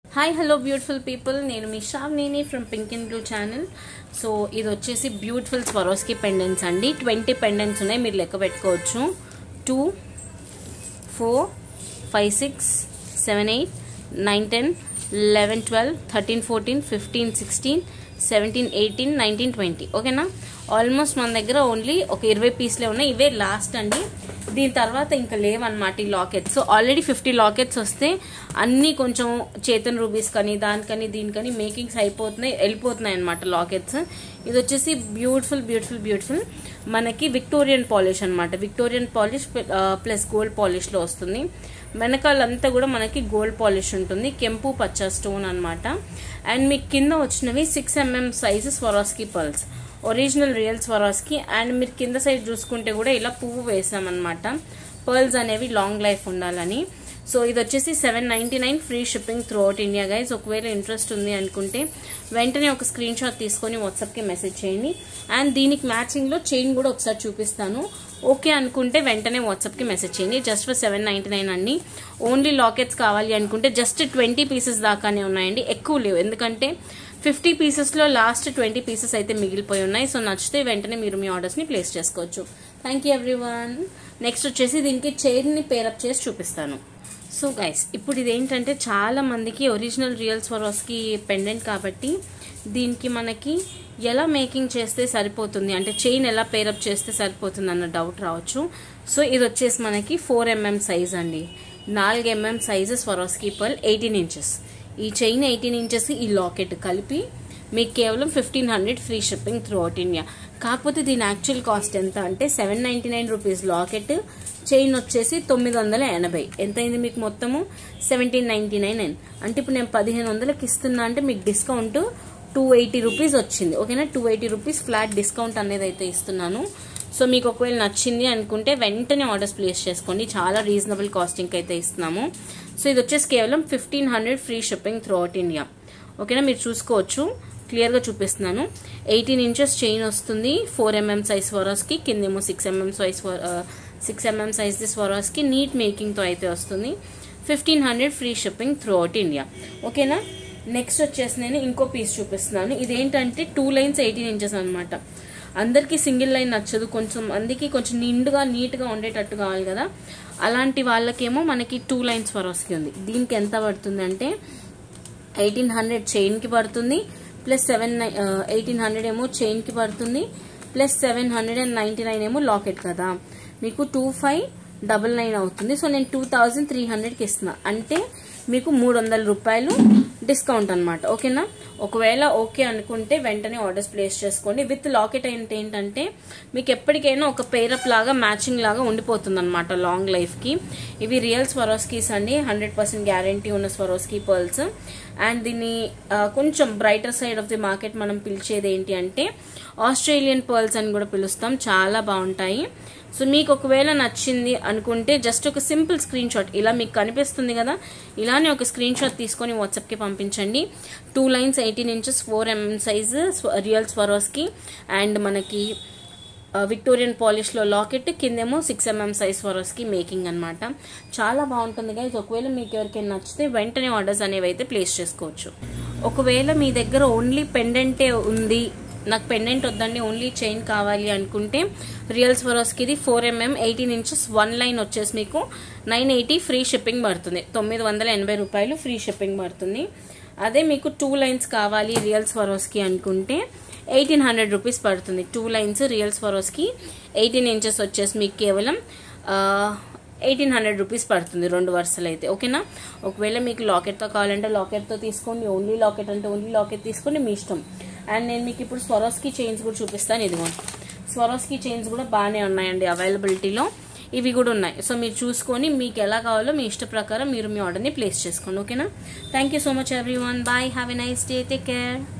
hi hello beautiful people నేను మీ షావ్నీని from pink and blue channel so ఇది వచ్చేసి బ్యూటిఫుల్ స్వరోస్కి పెండెంట్స్ అండి ట్వంటీ పెండెంట్స్ ఉన్నాయి మీరు లెక్క పెట్టుకోవచ్చు two four five six seven eight nine ten eleven twelve thirteen fourteen fifteen sixteen seventeen eighteen nineteen twenty ఓకేనా ఆల్మోస్ట్ మన దగ్గర ఓన్లీ ఒక ఇరవై పీస్లే ఉన్నాయి ఇవే లాస్ట్ అండి దీని తర్వాత ఇంకా లేవన్నమాట ఈ lockets so already fifty lockets వస్తే అన్నీ కొంచెం చేతన్ రూబీస్ కానీ దానికని దీనికని మేకింగ్స్ అయిపోతున్నాయి వెళ్ళిపోతున్నాయి అనమాట లాకెట్స్ ఇది వచ్చేసి బ్యూటిఫుల్ బ్యూటిఫుల్ బ్యూటిఫుల్ మనకి విక్టోరియన్ పాలిష్ అనమాట విక్టోరియన్ పాలిష్ ప్లస్ గోల్డ్ పాలిష్లో వస్తుంది వెనకాలంతా కూడా మనకి గోల్డ్ పాలిష్ ఉంటుంది కెంపు పచ్చ స్టోన్ అనమాట అండ్ మీకు కింద వచ్చినవి six MM size Swarovski pearls original real Swarovski and మీరు కింద సైడ్ చూసుకుంటే కూడా ఇలా పువ్వు వేసామన్నమాట పర్ల్స్ అనేవి లాంగ్ లైఫ్ ఉండాలని సో ఇది వచ్చేసి seven ninety nine free shipping throughout India guys ఒకవేళ ఇంట్రెస్ట్ ఉంది అనుకుంటే వెంటనే ఒక స్క్రీన్ షాట్ తీసుకొని వాట్సాప్కి మెసేజ్ చేయండి అండ్ దీనికి మ్యాచింగ్లో చైన్ కూడా ఒకసారి చూపిస్తాను ఓకే అనుకుంటే వెంటనే వాట్సాప్కి మెసేజ్ చేయండి just for seven ninety nine అండి ఓన్లీ లాకెట్స్ కావాలి అనుకుంటే జస్ట్ ట్వంటీ పీసెస్ దాకానే ఉన్నాయండి ఎక్కువ లేవు ఎందుకంటే ఫిఫ్టీ పీసెస్లో లాస్ట్ ట్వంటీ పీసెస్ అయితే మిగిలిపోయి ఉన్నాయి సో నచ్చితే వెంటనే మీరు మీ ఆర్డర్స్ని ప్లేస్ చేసుకోవచ్చు థ్యాంక్ యూ ఎవ్రీవన్ నెక్స్ట్ వచ్చేసి దీనికి చైర్ని పేరప్ చేసి చూపిస్తాను సో గైస్ ఇప్పుడు ఇదేంటంటే చాలా మందికి ఒరిజినల్ రియల్ స్వరోస్కి పెండెంట్ కాబట్టి దీనికి మనకి ఎలా మేకింగ్ చేస్తే సరిపోతుంది అంటే చైన్ ఎలా పేరప్ చేస్తే సరిపోతుంది అన్న డౌట్ రావచ్చు సో ఇది వచ్చేసి మనకి ఫోర్ ఎంఎం సైజ్ అండి నాలుగు MM size Swarovski pearl eighteen inches ఈ చైన్ ఎయిటీన్ ఇంచెస్ ఈ లాకెట్ కలిపి మీకు కేవలం fifteen hundred free shipping throughout India కాకపోతే దీని యాక్చువల్ కాస్ట్ ఎంత అంటే seven ninety nine rupees locket chain వచ్చేసి తొమ్మిది వందల ఎనభై ఎంత అయింది మీకు మొత్తము సెవెంటీన్ నైన్టీ నైన్ అంటే ఇప్పుడు నేను పదిహేను వందలకి ఇస్తున్నా అంటే మీకు డిస్కౌంట్ టూ ఎయిటీ రూపీస్ వచ్చింది ఓకేనా two eighty rupees flat discount అనేది అయితే ఇస్తున్నాను సో మీకు ఒకవేళ నచ్చింది అనుకుంటే వెంటనే ఆర్డర్స్ ప్లేస్ చేసుకోండి చాలా రీజనబుల్ కాస్టింగ్ అయితే ఇస్తున్నాము సో ఇది వచ్చేసి కేవలం fifteen hundred free shipping throughout India ఓకేనా మీరు చూసుకోవచ్చు క్లియర్గా చూపిస్తున్నాను ఎయిటీన్ ఇంచెస్ చైన్ వస్తుంది ఫోర్ ఎంఎం సైజ్ స్వరాస్కి కిందేమో six MM size six MM size the Swarovski neat మేకింగ్తో అయితే వస్తుంది fifteen hundred free shipping throughout India ఓకేనా నెక్స్ట్ వచ్చేసి నేను ఇంకో పీస్ చూపిస్తున్నాను ఇదేంటంటే టూ లైన్స్ ఎయిటీన్ ఇంచెస్ అనమాట అందరికీ సింగిల్ లైన్ నచ్చదు కొంచెం అందుకే కొంచెం నిండుగా నీట్గా ఉండేటట్టు కావాలి కదా అలాంటి వాళ్ళకేమో మనకి టూ లైన్స్ ఫరోస్కి ఉంది దీనికి ఎంత పడుతుంది అంటే ఎయిటీన్ హండ్రెడ్ చైన్కి పడుతుంది ప్లస్ సెవెన్ ఎయిటీన్ హండ్రెడ్ ఏమో చైన్కి పడుతుంది plus seven hundred and ninety nine ఏమో లాకెట్ కదా మీకు టూ ఫైవ్ డబల్ నైన్ అవుతుంది సో నేను టూ థౌజండ్ త్రీ హండ్రెడ్కి ఇస్తున్నా అంటే మీకు మూడు వందల రూపాయలు డిస్కౌంట్ అనమాట ఓకేనా ఒకవేళ ఓకే అనుకుంటే వెంటనే ఆర్డర్స్ ప్లేస్ చేసుకోండి విత్ లాకెట్ అంటే ఏంటంటే మీకు ఎప్పటికైనా ఒక పేరప్ లాగా మ్యాచింగ్ లాగా ఉండిపోతుంది అనమాట లాంగ్ లైఫ్కి ఇవి రియల్ స్వరోస్కీస్ అండి హండ్రెడ్ పర్సెంట్ గ్యారంటీ ఉన్న స్వరోస్కీ పర్ల్స్ అండ్ దీన్ని కొంచెం brighter side of the market మనం పిలిచేది ఏంటి అంటే ఆస్ట్రేలియన్ పర్ల్స్ అని కూడా పిలుస్తాం చాలా బాగుంటాయి సో మీకు ఒకవేళ నచ్చింది అనుకుంటే జస్ట్ ఒక సింపుల్ స్క్రీన్ షాట్ ఇలా మీకు కనిపిస్తుంది కదా ఇలానే ఒక స్క్రీన్ షాట్ తీసుకొని వాట్సాప్కి పంపించండి two lines eighteen inches four mm size real Swarovski and మనకి విక్టోరియన్ పాలిష్లో లాకెట్ కిందేమో six MM size Swarovski making అనమాట చాలా బాగుంటుంది గైజ్ ఒకవేళ మీకు ఎవరికైనా నచ్చితే వెంటనే ఆర్డర్స్ అనేవి అయితే ప్లేస్ చేసుకోవచ్చు ఒకవేళ మీ దగ్గర ఓన్లీ పెండెంటే ఉంది నాకు పెండెంట్ వద్దండి ఓన్లీ చైన్ కావాలి అనుకుంటే రియల్ స్వరోస్కి ఇది four mm eighteen inches one line వచ్చేసి మీకు నైన్ ఎయిటీ ఫ్రీ షిప్పింగ్ పడుతుంది తొమ్మిది వందల ఎనభై రూపాయలు ఫ్రీ షిప్పింగ్ పడుతుంది అదే మీకు టూ లైన్స్ కావాలి రియల్ స్వరోస్కి అనుకుంటే ఎయిటీన్ హండ్రెడ్ రూపీస్ పడుతుంది two lines real Swarovski eighteen inches వచ్చేసి మీకు కేవలం ఎయిటీన్ హండ్రెడ్ రూపీస్ పడుతుంది రెండు వరుసలు అయితే ఓకేనా ఒకవేళ మీకు లాకెట్తో కావాలంటే లాకెట్తో తీసుకోండి ఓన్లీ లాకెట్ అంటే ఓన్లీ లాకెట్ తీసుకోండి మీ ఇష్టం అండ్ నేను మీకు ఇప్పుడు స్వరోస్కి చైన్స్ కూడా చూపిస్తాను ఇదిగోండి స్వరోస్కి చైన్స్ కూడా బాగానే ఉన్నాయండి అవైలబిలిటీలో ఇవి కూడా ఉన్నాయి సో మీరు చూసుకొని మీకు ఎలా కావాలో మీ ఇష్ట ప్రకారం మీరు మీ ఆర్డర్ని ప్లేస్ చేసుకోండి ఓకేనా thank you so much everyone bye have a nice day take care